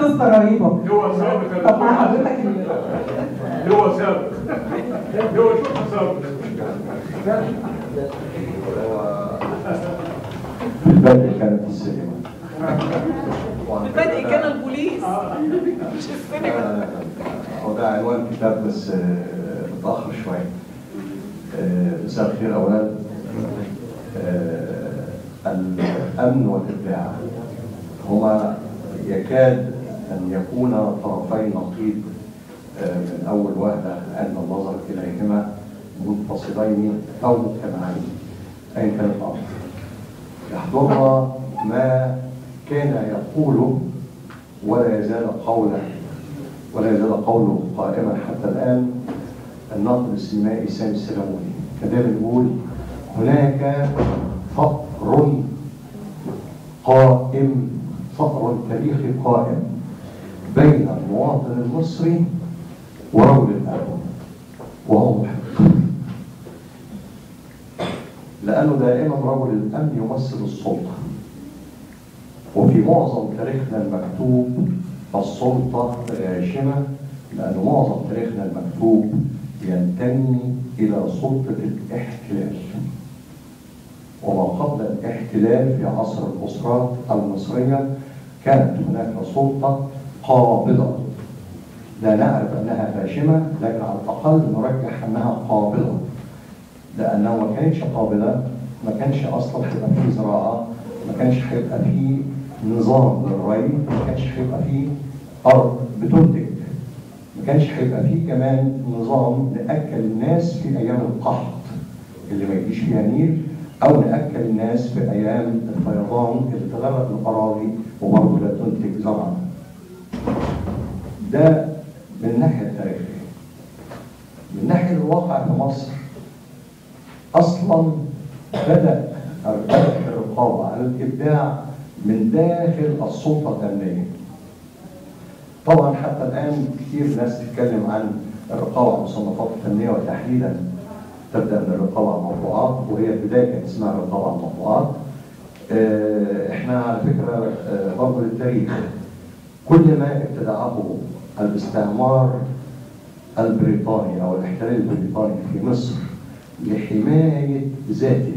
قصه رهيبه هو سابق طب مع حضرتك ال- هو سابق هو شوف سابق في البدء كانت السينما البدء كان البوليس مش السينما هو ده عنوان كتاب بس آه، متأخر شوية آه، مساء الخير أولا آه، الأمن والإبداع هما يكاد أن يكونا طرفي نقيض آه، من أول وهلة عند النظر إليهما منفصلين أو مجتمعين أيا كان الأمر يحضرنا ما كان يقوله ولا يزال قولا ولا يزال قوله قائما حتى الآن الناقد السينمائي سامي السلموني كان دايما يقول هناك فقر قائم فقر تاريخي قائم بين المواطن المصري ورجل الأمن وهو محق لأنه دائما رجل الأمن يمثل السلطة وفي معظم تاريخنا المكتوب السلطة غاشمة لأن معظم تاريخنا المكتوب ينتمي إلى سلطة الاحتلال وما قبل الاحتلال في عصر الأسرات المصرية كانت هناك سلطة قابضة لا نعرف أنها غاشمة لكن على الأقل نرجح أنها قابضة لأنه ما كانتش قابلة ما كانش أصلا هيبقى فيه زراعة ما كانش هيبقى فيه نظام للري ما كانش هيبقى فيه أرض بتنتج ما كانش هيبقى فيه كمان نظام نأكل الناس في أيام القحط اللي ما يجيش فيها نيل أو نأكل الناس في أيام الفيضان اللي تغرق الأراضي وبرضه لا تنتج زرعا ده من الناحية التاريخية من ناحية الواقع في مصر اصلا بدا بدات الرقابه على الابداع من داخل السلطه الامنيه. طبعا حتى الان كثير ناس تتكلم عن الرقابه على المصنفات الفنيه وتحديدا تبدا من الرقابه على المطبوعات وهي البدايه كانت اسمها الرقابه على المطبوعات. آه، احنا على فكره آه، برضه للتاريخ كل ما ابتدعه الاستعمار البريطاني او الاحتلال البريطاني في مصر لحماية ذاته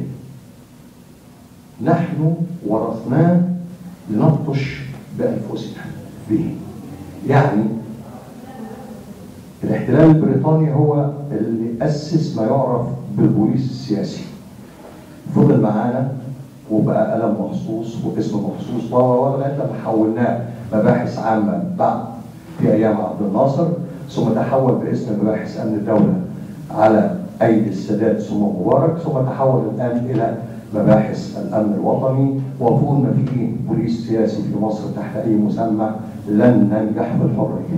نحن ورثناه لنبطش بأنفسنا به يعني الاحتلال البريطاني هو اللي أسس ما يعرف بالبوليس السياسي فضل معانا وبقى قلم مخصوص واسم مخصوص ولغايه لما حولناه مباحث عامه بعد في ايام عبد الناصر ثم تحول باسم مباحث امن الدوله على ايدي السادات ثم مبارك ثم تحول الان الى مباحث الامن الوطني وطول ما في بوليس سياسي في مصر تحت اي مسمى لن ننجح بالحريه.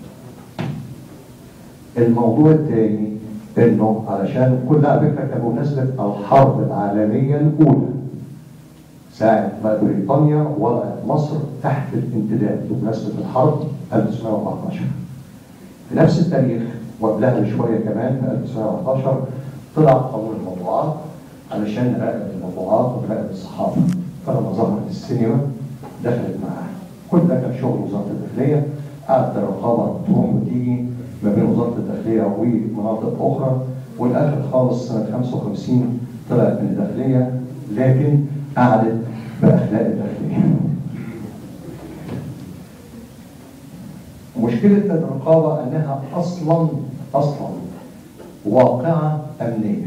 الموضوع الثاني انه علشان كل على فكره كان بمناسبه الحرب العالميه الاولى ساعه ما بريطانيا وضعت مصر تحت الامتداد بمناسبه الحرب 1914 في نفس التاريخ وقبلها بشويه كمان في 1914 طلع قانون الموضوعات علشان نراقب الموضوعات ونراقب الصحافه فلما ظهرت السينما دخلت معاها كل ده كان شغل وزاره الداخليه قعدت الرقابه تروح وتيجي ما بين وزاره الداخليه ومناطق اخرى والاخر خالص سنه 55 طلعت من الداخليه لكن قعدت باخلاق الداخليه. مشكله الرقابه انها اصلا اصلا واقعه امنيه.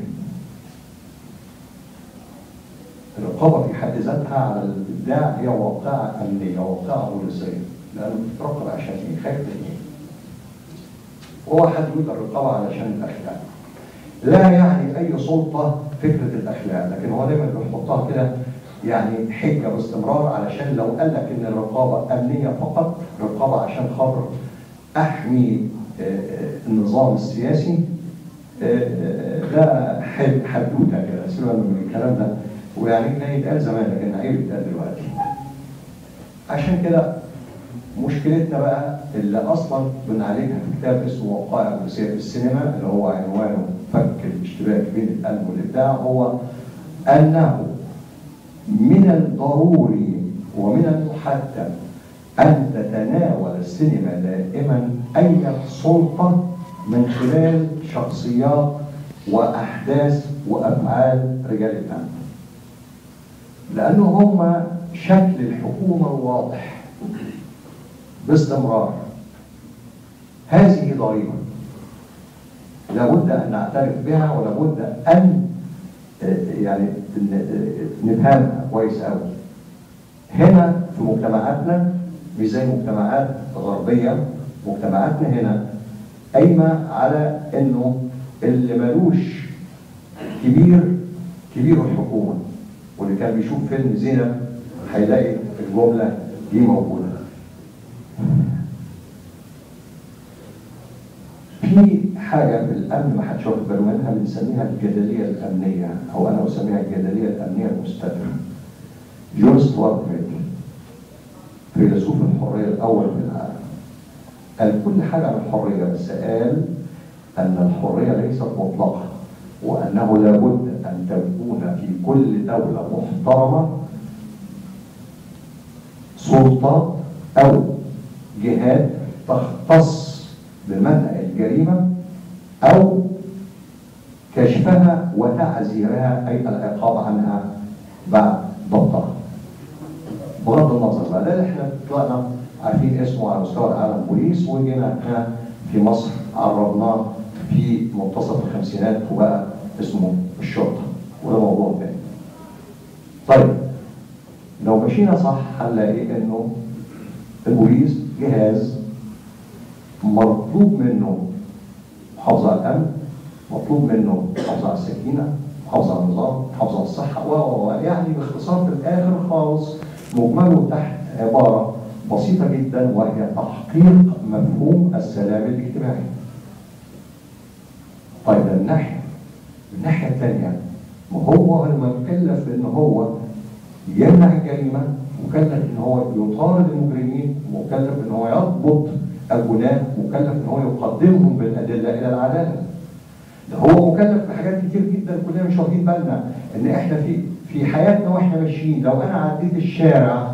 الرقابه في حد ذاتها على الابداع هي واقعه امنيه واقعه بوليسيه لانه بتترقب عشان ايه؟ خايف من ايه؟ هو حد يقول الرقابه علشان الاخلاق. لا يعني اي سلطه فكره الاخلاق لكن هو دايما بيحطها كده يعني حجه باستمرار علشان لو قال لك ان الرقابه امنيه فقط رقابه عشان خاطر احمي آه، آه، النظام السياسي آه، آه، ده حد- حدوته كده سيبك من الكلام ده ويعني كان يتقال زمان لكن عيب يتقال دلوقتي عشان كده مشكلتنا بقى اللي اصلا بنعالجها في كتاب اسمه وقائع بوليسيه في السينما اللي هو عنوانه فك الاشتباك بين القلب والابداع هو انه من الضروري ومن المحتم أن تتناول السينما دائما أي سلطة من خلال شخصيات وأحداث وأفعال رجال الأمن لأنه هم شكل الحكومة الواضح باستمرار هذه ضريبة لابد أن نعترف بها ولابد أن آه، يعني ن- آه، نفهمها كويس قوي هنا في مجتمعاتنا مش زي مجتمعات غربية مجتمعاتنا هنا قايمة على انه اللي ملوش كبير كبير الحكومة واللي كان بيشوف فيلم زينب هيلاقي الجملة دي موجودة في حاجة في الأمن ما حدش واخد باله منها بنسميها الجدلية الأمنية أو أنا أسميها الجدلية الأمنية المستدرة. جون ستوارت ميل فيلسوف الحرية الأول في العالم قال كل حاجة عن الحرية بس قال أن الحرية ليست مطلقة وأنه لابد أن تكون في كل دولة محترمة سلطات أو جهات تختص بمنع الجريمة أو كشفها وتعزيرها أي العقاب عنها بعد ضبطها بغض النظر بقى ده اللي احنا طلعنا عارفين اسمه على مستوى العالم بوليس وجينا هنا في مصر عرضناه في منتصف الخمسينات وبقى اسمه الشرطه وده موضوع تاني. طيب لو مشينا صح هنلاقي انه البوليس جهاز مطلوب منه محافظه على الامن مطلوب منه محافظه على السكينه محافظه على النظام محافظه على الصحه و و و يعني باختصار في الاخر خالص مجمله تحت عباره بسيطه جدا وهي تحقيق مفهوم السلام الاجتماعي. طيب ده من ناحيه من الناحيه الثانيه ما هو المكلف بان هو يمنع الجريمه مكلف ان هو يطارد المجرمين مكلف ان هو يضبط الجناه مكلف ان هو يقدمهم بالادله الى العداله ده هو مكلف بحاجات كتير جدا كلنا مش واخدين بالنا ان احنا في في حياتنا واحنا ماشيين لو انا عديت الشارع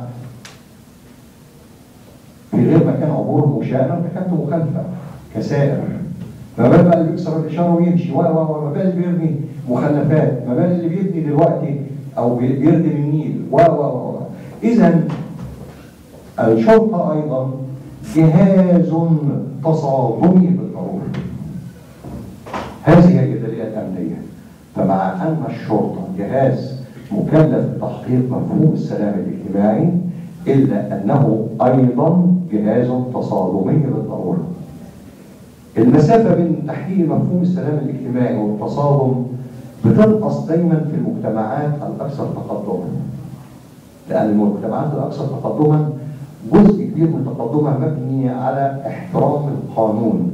في غير مكان عبور مشاة انا ارتكبت مخالفه كسائر ما بال بقى اللي بيكسر الاشاره ويمشي و و ما بال اللي بيرمي مخلفات ما بال اللي بيبني دلوقتي او بي- بيردم النيل و و و اذا الشرطه ايضا جهاز تصادمي بالضروره هذه هي الجدلية الأمنية فمع أن الشرطة جهاز مكلف بتحقيق مفهوم السلام الاجتماعي إلا أنه أيضا جهاز تصادمي بالضرورة المسافة بين تحقيق مفهوم السلام الاجتماعي والتصادم بتنقص دايما في المجتمعات الأكثر تقدما لأن المجتمعات الأكثر تقدما جزء كبير من تقدمها مبني على احترام القانون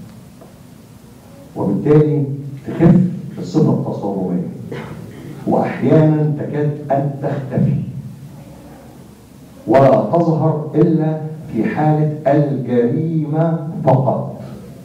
وبالتالي تخف الصفة التصادمية وأحيانا تكاد أن تختفي ولا تظهر إلا في حالة الجريمة فقط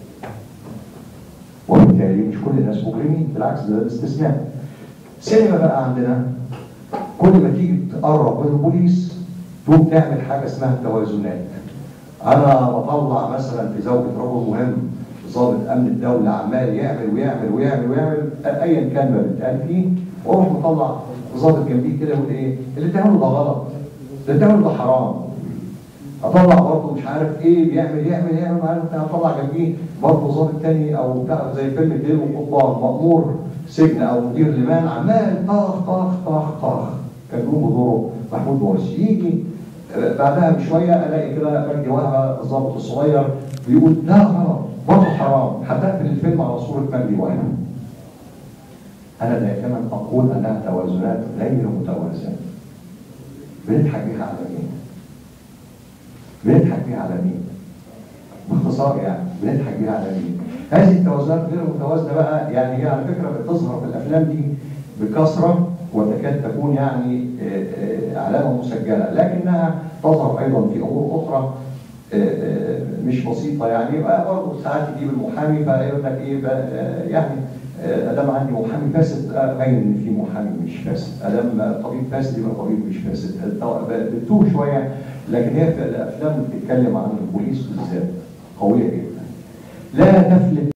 وبالتالي مش كل الناس مجرمين بالعكس ده الاستثناء سينما بقى عندنا كل ما تيجي تقرب من البوليس تقوم تعمل حاجة اسمها توازنات أنا بطلع مثلا في زوجة رجل مهم ضابط امن الدوله عمال يعمل ويعمل ويعمل ويعمل ايا كان ما بيتقال فيه واروح مطلع ضابط جنبيه كده يقول ايه اللي بتعمله ده غلط اللي بتعمله ده حرام اطلع برضه مش عارف ايه بيعمل يعمل يعمل عارف اطلع جنبيه برضه ضابط تاني او بتاع زي فيلم الليل والقضبان مأمور سجن او مدير لمان عمال طخ طخ طخ طخ كان يقوم بدوره محمود مرسي يجي آه، بعدها بشويه الاقي كده مجدي وهبه الضابط الصغير بيقول لا غلط برضه حرام حتى في الفيلم على صوره مجدي وهبه انا دائما اقول انها توازنات غير متوازنه بنضحك بيها على مين؟ بنضحك بيها على مين؟ باختصار يعني بنضحك بيها على مين؟ هذه التوازنات غير المتوازنه بقى يعني هي على فكره بتظهر في الافلام دي بكثره وتكاد تكون يعني آه، آه، علامه مسجله لكنها تظهر ايضا في امور اخرى آه، آه، مش بسيطه يعني بقى برضه ساعات يجيب المحامي فيقول لك ايه بقى، آه، يعني آه، ادام عندي محامي فاسد آه، باين ان في محامي مش فاسد ادام طبيب فاسد يبقى طبيب مش فاسد التو- بتوه شويه لكن هي في الافلام اللي بتتكلم عن البوليس بالذات قويه جدا لا تفلت